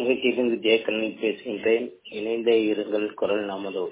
நிகழ்ச்சியிலிருந்து ஜெயக்கண்ணன் பேசுகின்றேன் இணைந்தே இருங்கள் குரல் நமதோ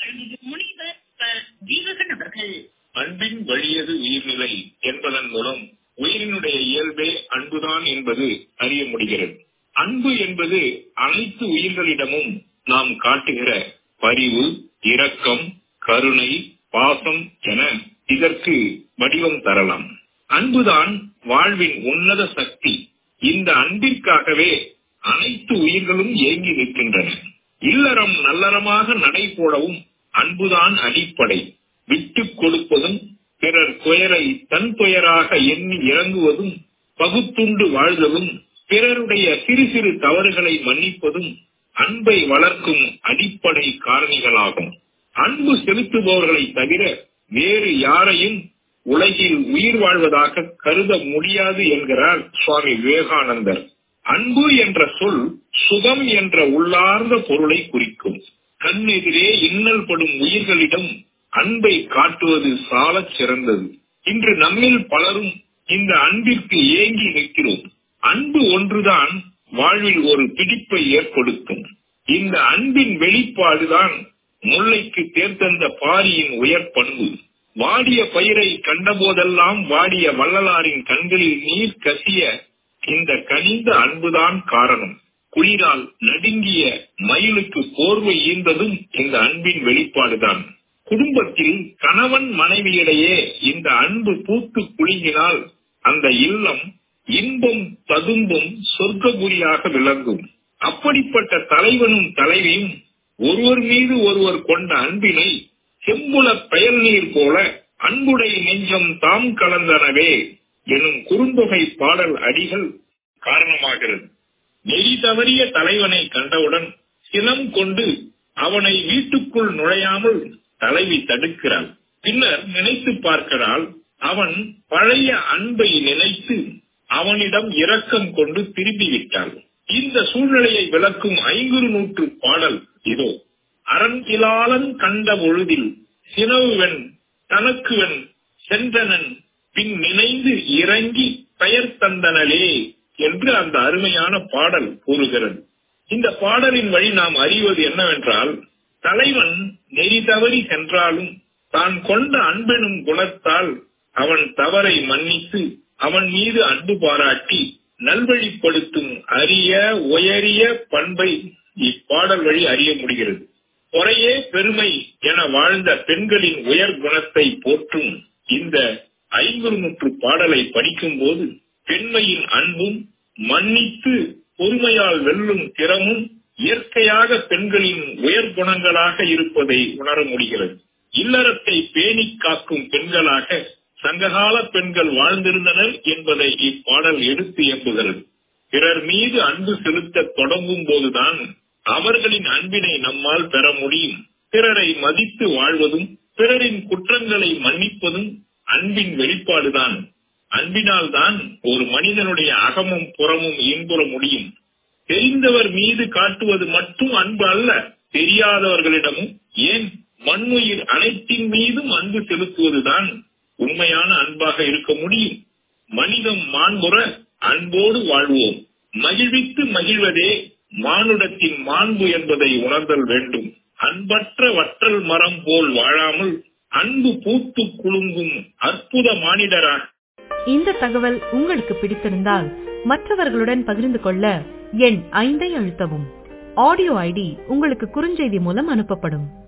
முனிவர் ப. ஜீவகன் அவர்கள் அன்பின் வழியது உயிர்நிலை என்பதன் மூலம் உயிரினுடைய இயல்பே அன்புதான் என்பது அறிய முடிகிறது அன்பு என்பது அனைத்து உயிர்களிடமும் நாம் காட்டுகிற பரிவு இரக்கம் கருணை பாசம் என இதற்கு வடிவம் தரலாம் அன்புதான் வாழ்வின் உன்னத சக்தி இந்த அன்பிற்காகவே அனைத்து உயிர்களும் ஏங்கி நிற்கின்றன இல்லறம் நல்லறமாக நடைபோடவும் அன்புதான் அடிப்படை விட்டுக் கொடுப்பதும் பிறர் துயரை தன் துயராக எண்ணி இறங்குவதும் பகுத்துண்டு வாழ்தலும் பிறருடைய சிறு சிறு தவறுகளை மன்னிப்பதும் அன்பை வளர்க்கும் அடிப்படை காரணிகளாகும் அன்பு செலுத்துபவர்களை தவிர வேறு யாரையும் உலகில் உயிர் வாழ்வதாக கருத முடியாது என்கிறார் சுவாமி விவேகானந்தர் அன்பு என்ற சொல் சுகம் என்ற உள்ளார்ந்த பொருளை குறிக்கும் கண்ணெதிரே இன்னல் படும் உயிர்களிடம் அன்பை காட்டுவது சாலச் சிறந்தது இன்று நம்மில் பலரும் இந்த அன்பிற்கு ஏங்கி நிற்கிறோம் அன்பு ஒன்றுதான் வாழ்வில் ஒரு பிடிப்பை ஏற்படுத்தும் இந்த அன்பின் வெளிப்பாடுதான் முல்லைக்கு தேர்ந்தெந்த பாரியின் உயர் பண்பு வாடிய பயிரை கண்டபோதெல்லாம் வாடிய வள்ளலாரின் கண்களில் நீர் கசிய இந்த கனிந்த அன்புதான் காரணம் குளிரால் நடுங்கிய மயிலுக்கு போர்வை ஈந்ததும் இந்த அன்பின் வெளிப்பாடுதான் குடும்பத்தில் கணவன் மனைவியிடையே இந்த அன்பு பூத்து குலுங்கினால் அந்த இல்லம் இன்பம் ததும்பும் சொர்க்கபுரியாக விளங்கும் அப்படிப்பட்ட தலைவனும் தலைவியும் ஒருவர் மீது ஒருவர் கொண்ட அன்பினை செம்புல பெயல் நீர் போல அன்புடை நெஞ்சம் தாம் கலந்தனவே எனும் குறுந்தொகை பாடல் அடிகள் காரணமாகிறது நெறி தவறிய தலைவனை கண்டவுடன் சினம் கொண்டு அவனை வீட்டுக்குள் நுழையாமல் தலைவி தடுக்கிறாள் பின்னர் நினைத்து பார்க்கிறாள் அவன் பழைய அன்பை நினைத்து அவனிடம் இரக்கம் கொண்டு திரும்பி விட்டாள் இந்த சூழ்நிலையை விளக்கும் ஐங்குறு நூற்று பாடல் இதோ அரண்கிலாலன் கண்ட பொழுதில் சினவுவன் தனக்குவன் சென்றனன் பின் நினைந்து இறங்கி பெயர் தந்தனலே என்று அந்த அருமையான பாடல் கூறுகிறது இந்த பாடலின் வழி நாம் அறிவது என்னவென்றால் தலைவன் நெறி தவறி சென்றாலும் தான் கொண்ட அன்பெனும் குணத்தால் அவன் தவறை மன்னித்து அவன் மீது அன்பு பாராட்டி நல்வழிப்படுத்தும் அரிய உயரிய பண்பை இப்பாடல் வழி அறிய முடிகிறது குறையே பெருமை என வாழ்ந்த பெண்களின் உயர் குணத்தை போற்றும் இந்த ஐங்குறு நூற்று பாடலை படிக்கும் போது பெண்மையின் அன்பும் மன்னித்து பொறுமையால் வெல்லும் திறமும் இயற்கையாக பெண்களின் உயர் குணங்களாக இருப்பதை உணர முடிகிறது இல்லறத்தை பேணி காக்கும் பெண்களாக சங்ககால பெண்கள் வாழ்ந்திருந்தனர் என்பதை இப்பாடல் எடுத்து எம்புகிறது பிறர் மீது அன்பு செலுத்த தொடங்கும் போதுதான் அவர்களின் அன்பினை நம்மால் பெற முடியும் பிறரை மதித்து வாழ்வதும் பிறரின் குற்றங்களை மன்னிப்பதும் அன்பின் வெளிப்பாடுதான் அன்பினால் தான் ஒரு மனிதனுடைய அகமும் புறமும் இன்புற முடியும் தெரிந்தவர் மீது காட்டுவது மட்டும் அன்பு அல்ல தெரியாதவர்களிடமும் ஏன் மண்ணுயிர் அனைத்தின் மீதும் அன்பு செலுத்துவதுதான் உண்மையான அன்பாக இருக்க முடியும் மனிதம் மாண்புற அன்போடு வாழ்வோம் மகிழ்வித்து மகிழ்வதே மானுடத்தின் மாண்பு என்பதை உணர்தல் வேண்டும் அன்பற்ற வற்றல் மரம் போல் வாழாமல் அன்பு பூத்து குலுங்கும் அற்புத மானிடராக இந்த தகவல் உங்களுக்கு பிடித்திருந்தால் மற்றவர்களுடன் பகிர்ந்து கொள்ள எண் ஐந்தை அழுத்தவும் ஆடியோ ஐடி உங்களுக்கு குறுஞ்செய்தி மூலம் அனுப்பப்படும்